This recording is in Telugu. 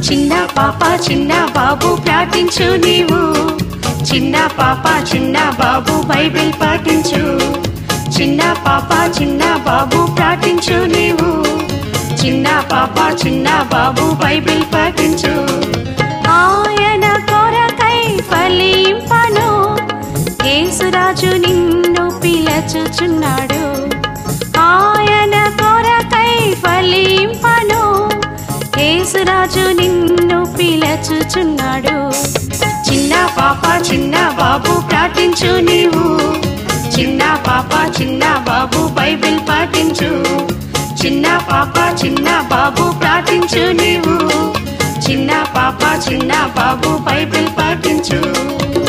చిన్న పాప చిన్న బాబు ప్రార్థించు నీవు చిన్న పాప చిన్న బాబు బైబిల్ పాటించు చిన్న పాప చిన్న బాబు ప్రార్థించు నీవు చిన్న పాప చిన్న బాబు బైబిల్ పాటించు ఆయన కొరకై ఫలింపను యేసురాజు నిన్ను పిలచుచున్నాడు ఆయన కొరకై ఫలింపను యేసురాజు నిన్ను పిలచుచున్నాడు చిన్న పాప చిన్న బాబు ప్రార్థించు నీవు చిన్న పాప చిన్న బాబు బైబిల్ పాటించు చిన్న పాప చిన్న బాబు ప్రార్థించు నీవు చిన్న పాప చిన్న బాబు బైబిల్ పాటించు